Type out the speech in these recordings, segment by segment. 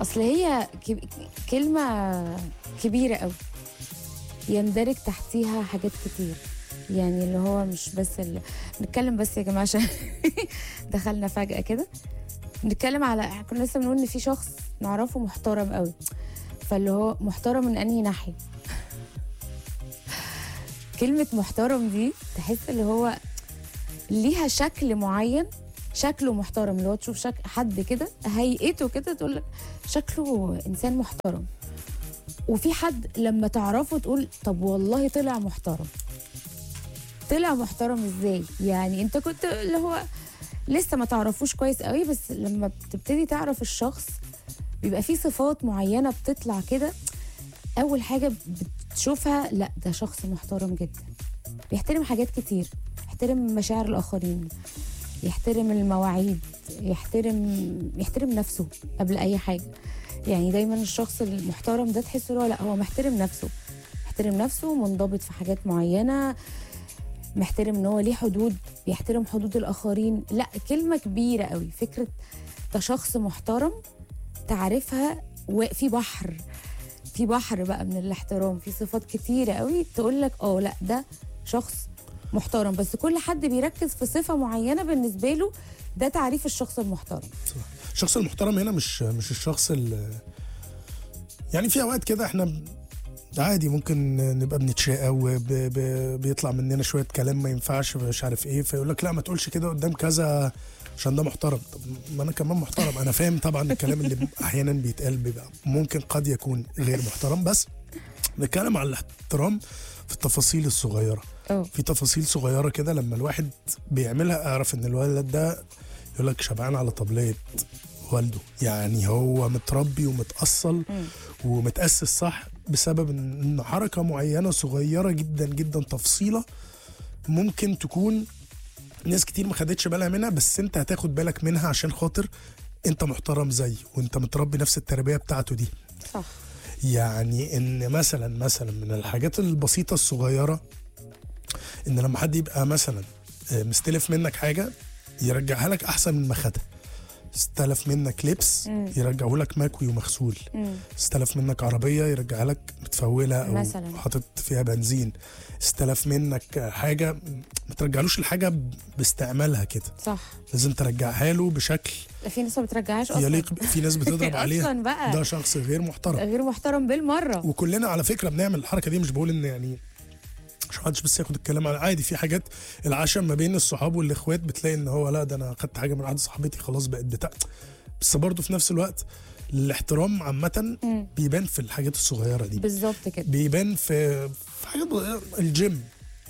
اصل هي ك- كلمه كبيره قوي يندرج تحتيها حاجات كتير يعني اللي هو مش بس ال... نتكلم بس يا جماعه عشان دخلنا فجاه كده نتكلم على كنا لسه بنقول ان في شخص نعرفه محترم قوي فاللي هو محترم من انهي ناحيه كلمه محترم دي تحس اللي هو ليها شكل معين شكله محترم اللي هو تشوف شكل حد كده هيئته كده تقول لك شكله انسان محترم وفي حد لما تعرفه تقول طب والله طلع محترم طلع محترم ازاي يعني انت كنت اللي هو لسه ما تعرفوش كويس قوي بس لما بتبتدي تعرف الشخص بيبقى في صفات معينة بتطلع كده أول حاجة بتشوفها لا ده شخص محترم جدا بيحترم حاجات كتير يحترم مشاعر الآخرين يحترم المواعيد يحترم يحترم نفسه قبل أي حاجة يعني دايما الشخص المحترم ده تحس إن هو لا هو محترم نفسه محترم نفسه منضبط في حاجات معينة محترم ان هو ليه حدود بيحترم حدود الاخرين لا كلمه كبيره قوي فكره ده شخص محترم تعرفها وفي بحر في بحر بقى من الاحترام في صفات كتيره قوي تقول لك اه لا ده شخص محترم بس كل حد بيركز في صفه معينه بالنسبه له ده تعريف الشخص المحترم الشخص المحترم هنا مش مش الشخص ال يعني في اوقات كده احنا ب- عادي ممكن نبقى بنتشاقى وبيطلع مننا شويه كلام ما ينفعش مش عارف ايه فيقول لك لا ما تقولش كده قدام كذا عشان ده محترم طب ما انا كمان محترم انا فاهم طبعا الكلام اللي احيانا بيتقال بيبقى ممكن قد يكون غير محترم بس نتكلم على الاحترام في التفاصيل الصغيره اه في تفاصيل صغيره كده لما الواحد بيعملها اعرف ان الولد ده يقول لك شبعان على طبليه والده يعني هو متربي ومتأصل ومتأسس صح بسبب ان إن حركه معينه صغيره جدا جدا تفصيله ممكن تكون ناس كتير ما خدتش بالها منها بس انت هتاخد بالك منها عشان خاطر انت محترم زيه وانت متربي نفس التربيه بتاعته دي صح يعني ان مثلا مثلا من الحاجات البسيطه الصغيره ان لما حد يبقى مثلا آه، مستلف منك حاجه يرجعها لك احسن من ما خدها استلف منك لبس مم. يرجعه لك مكوي ومغسول مم. استلف منك عربيه يرجعها لك متفوله او مثلاً. حاطط فيها بنزين استلف منك حاجه ما ترجعلوش الحاجه باستعمالها كده صح لازم ترجعها له بشكل في ناس ما بترجعهاش اصلا يليق ب- في ناس بتضرب عليها اصلا بقى ده شخص غير محترم غير محترم بالمره وكلنا على فكره بنعمل الحركه دي مش بقول ان يعني مش محدش بس ياخد الكلام على عادي في حاجات العشم ما بين الصحاب والاخوات بتلاقي ان هو لا ده انا خدت حاجه من واحده صاحبتي خلاص بقت بتاع بس برضه في نفس الوقت الاحترام عامه مم. بيبان في الحاجات الصغيره دي بالظبط كده بيبان في في حاجات صغيرة. الجيم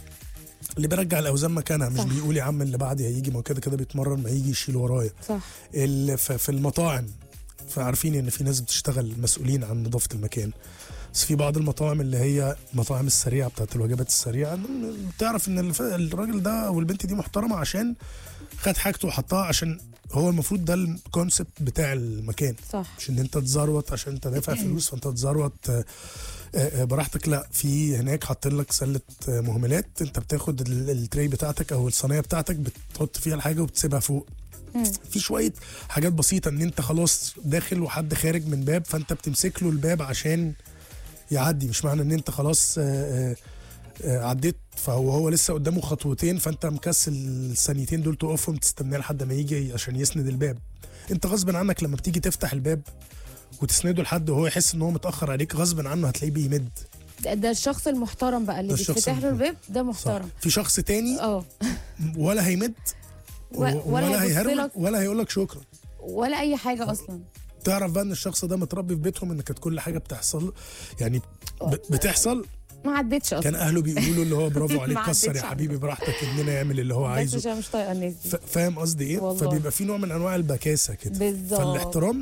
اللي بيرجع الاوزان مكانها مش صح. بيقول يا عم اللي بعدي هيجي ما هو كده كده بيتمرن ما يجي يشيل ورايا صح ال- ف- في المطاعم فعارفين ان في ناس بتشتغل مسؤولين عن نظافه المكان بس في بعض المطاعم اللي هي المطاعم السريعه بتاعت الوجبات السريعه بتعرف ان الف- الراجل ده او البنت دي محترمه عشان خد حاجته وحطها عشان هو المفروض ده الكونسبت بتاع المكان صح مش ان انت تزروت عشان انت دافع فلوس فانت تزروت آه، آه، براحتك لا في هناك حاطين لك سله آه، مهملات انت بتاخد ال- التري بتاعتك او الصينيه بتاعتك بتحط فيها الحاجه وبتسيبها فوق مم. في شويه حاجات بسيطه ان انت خلاص داخل وحد خارج من باب فانت بتمسك له الباب عشان يعدي مش معنى ان انت خلاص آه، آه، آه، عديت فهو هو لسه قدامه خطوتين فانت مكسل الثانيتين دول تقفهم تستناه لحد ما يجي عشان يسند الباب انت غصب عنك لما بتيجي تفتح الباب وتسنده لحد وهو يحس ان هو متاخر عليك غصب عنه هتلاقيه بيمد ده, ده الشخص المحترم بقى اللي ده الشخص بيتفتح له المحترم. الباب ده صح محترم في شخص تاني اه ولا هيمد و- ولا هيبص هيهرول لك. ولا هيقول لك شكرا ولا اي حاجه اصلا تعرف بقى ان الشخص ده متربي في بيتهم ان كانت كل حاجه بتحصل يعني ب- بتحصل ما عدتش اصلا كان اهله بيقولوا له اللي هو برافو عليك ما كسر يا عدتش حبيبي براحتك اننا يعمل اللي هو بس عايزه عشان مش طايقه الناس دي ف- فاهم قصدي ايه والله. فبيبقى في نوع من انواع البكاسه كده بالظبط فالاحترام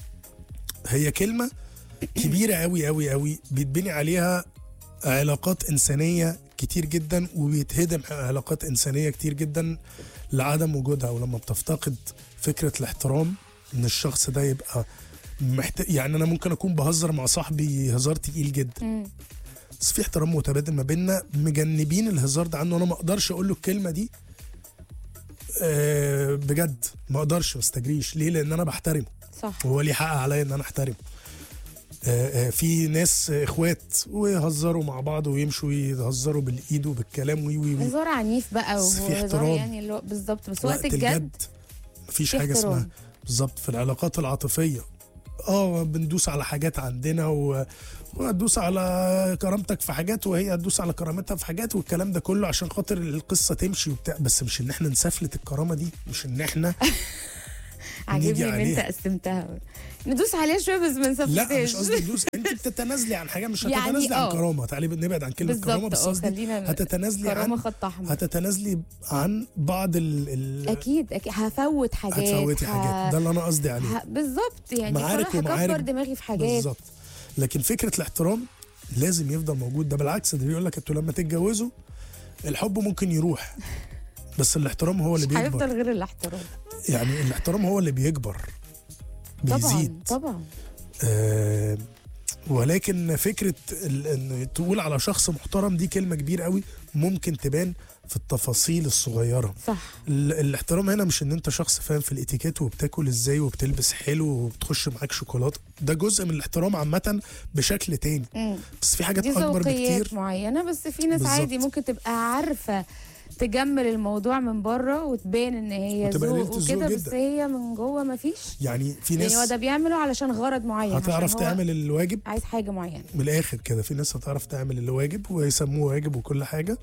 هي كلمه كبيره قوي قوي قوي بيتبني عليها علاقات انسانيه كتير جدا وبيتهدم علاقات انسانيه كتير جدا لعدم وجودها ولما بتفتقد فكره الاحترام ان الشخص ده يبقى محتاج يعني انا ممكن اكون بهزر مع صاحبي هزار تقيل جدا مم. بس في احترام متبادل ما بيننا مجنبين الهزار ده عنه انا ما اقدرش اقول له الكلمه دي آه، بجد ما اقدرش ما استجريش ليه لان انا بحترمه صح وهو ليه حق عليا ان انا احترمه آه، آه، في ناس آه، اخوات ويهزروا مع بعض ويمشوا يهزروا بالايد وبالكلام وي وي وي هزار عنيف بقى بس في وهزار احترام. يعني اللي هو بالظبط بس وقت الجد مفيش في حاجه احترام. اسمها بالظبط في العلاقات العاطفيه اه بندوس على حاجات عندنا و... وهتدوس على كرامتك في حاجات وهي هتدوس على كرامتها في حاجات والكلام ده كله عشان خاطر القصه تمشي وبتاع بس مش ان احنا نسفلت الكرامه دي مش ان احنا عاجبني نيجي ان انت عليها. قسمتها ندوس عليها شويه بس ما لا نسفتهاش مش قصدي تدوس انت بتتنازلي عن حاجه مش يعني هتتنازلي عن آه. كرامه تعالي نبعد عن كلمه كرامه بالظبط بس اه قصدي خلينا هتتنازلي كرامه عن خط احمر هتتنازلي عن بعض ال, ال... اكيد اكيد هفوت حاجات هتفوتي ه- حاجات ده اللي انا قصدي عليه ه- بالظبط يعني معارك فأنا هكبر ومعارك. دماغي في حاجات بالظبط لكن فكره الاحترام لازم يفضل موجود ده بالعكس ده بيقول لك انتوا لما تتجوزوا الحب ممكن يروح بس الاحترام هو اللي مش هيفضل بيكبر غير الاحترام يعني الاحترام هو اللي بيكبر طبعا بيزيد طبعا آه ولكن فكره ال- ان تقول على شخص محترم دي كلمه كبيره قوي ممكن تبان في التفاصيل الصغيره صح ال- الاحترام هنا مش ان انت شخص فاهم في الاتيكيت وبتاكل ازاي وبتلبس حلو وبتخش معاك شوكولاته ده جزء من الاحترام عامه بشكل تاني مم. بس في حاجات دي اكبر ذوقيات بكتير معينه بس في ناس بالظبط. عادي ممكن تبقى عارفه تجمل الموضوع من بره وتبان ان هي وتبقى ذوق قليلة الذوق وكده بس جدا. هي من جوه ما فيش يعني في يعني هو ناس ده بيعمله علشان غرض معين هتعرف عشان هو تعمل الواجب عايز حاجه معينه من الاخر كده في ناس هتعرف تعمل الواجب ويسموه واجب وكل حاجه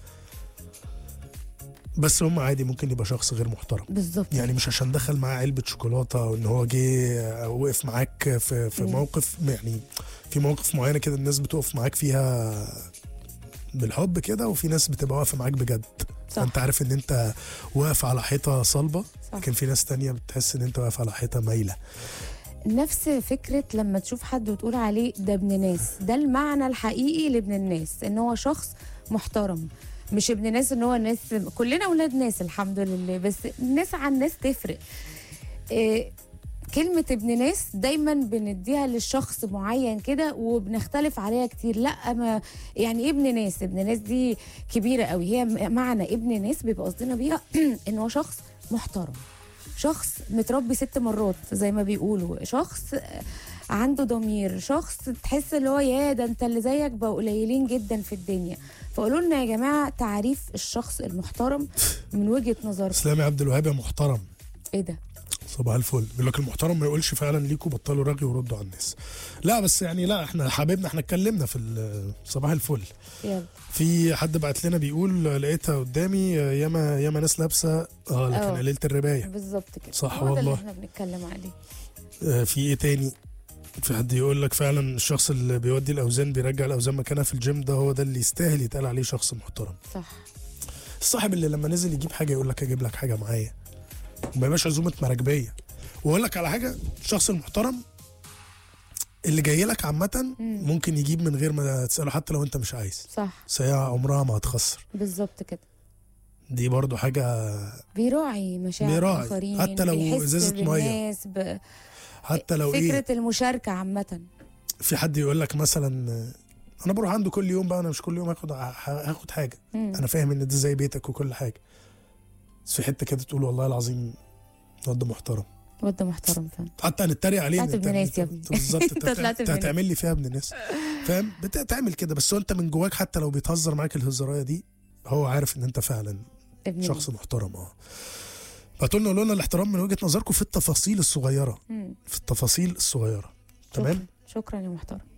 بس هم عادي ممكن يبقى شخص غير محترم بالظبط يعني مش عشان دخل معاه علبه شوكولاته وان هو جه وقف معاك في في مم. موقف يعني في مواقف معينه كده الناس بتقف معاك فيها بالحب كده وفي ناس بتبقى واقفه معاك بجد صح انت عارف ان انت واقف على حيطه صلبه صح. لكن في ناس تانية بتحس ان انت واقف على حيطه مايله نفس فكرة لما تشوف حد وتقول عليه ده ابن ناس ده المعنى الحقيقي لابن الناس ان هو شخص محترم مش ابن ناس ان هو ناس كلنا ولاد ناس الحمد لله بس ناس عن ناس تفرق إيه كلمة ابن ناس دايما بنديها للشخص معين كده وبنختلف عليها كتير لا ما يعني ايه ابن ناس ابن ناس دي كبيرة قوي هي م- معنى ابن ناس بيبقى قصدنا بيها ان هو شخص محترم شخص متربي ست مرات زي ما بيقولوا شخص عنده ضمير شخص تحس اللي هو يا ده انت اللي زيك بقوا قليلين جدا في الدنيا فقولوا لنا يا جماعه تعريف الشخص المحترم من وجهه نظركم اسلامي عبد الوهاب يا محترم ايه ده صباح الفل بيقول لك المحترم ما يقولش فعلا ليكوا بطلوا رغي وردوا على الناس لا بس يعني لا احنا حبيبنا احنا اتكلمنا في ال- صباح الفل يلا في حد بعت لنا بيقول لقيتها قدامي ياما ياما ناس لابسه اه لكن اه. قليله الربايه بالظبط كده صح هو ده اللي والله. احنا بنتكلم عليه آه، في ايه تاني في حد يقول لك فعلا الشخص اللي بيودي الاوزان بيرجع الاوزان مكانها في الجيم ده هو ده اللي يستاهل يتقال عليه شخص محترم صح الصاحب اللي لما نزل يجيب حاجه يقول لك اجيب لك حاجه معايا وما يبقاش عزومه مراكبيه واقول لك على حاجه الشخص المحترم اللي جاي لك عامه مم. ممكن يجيب من غير ما تساله حتى لو انت مش عايز صح بس هي عمرها ما هتخسر بالظبط كده دي برضو حاجه بيراعي مشاعر بيراعي. الاخرين حتى لو بيحس إزازة مية. بالناس ب... حتى لو فكره ايه المشاركه عامه في حد يقول لك مثلا آه، انا بروح عنده كل يوم بقى انا مش كل يوم هاخد هاخد حاجه مم. انا فاهم ان ده زي بيتك وكل حاجه بس في حته كده تقول والله العظيم الواد ده محترم واد محترم فعلا حتى هنتريق عليه طلعت إن أنت- ابن ناس يا ابني. بالظبط أنت طلعت انت ابن ناس. هتعمل لي فيها ابن ناس فاهم بتعمل كده بس هو انت من جواك حتى لو بيتهزر معاك الهزاريه دي هو عارف ان انت فعلا ابن شخص محترم اه فتقولنا قولوا لنا الاحترام من وجهه نظركم في التفاصيل الصغيره مم. في التفاصيل الصغيره تمام شكرا شكرا يا محترم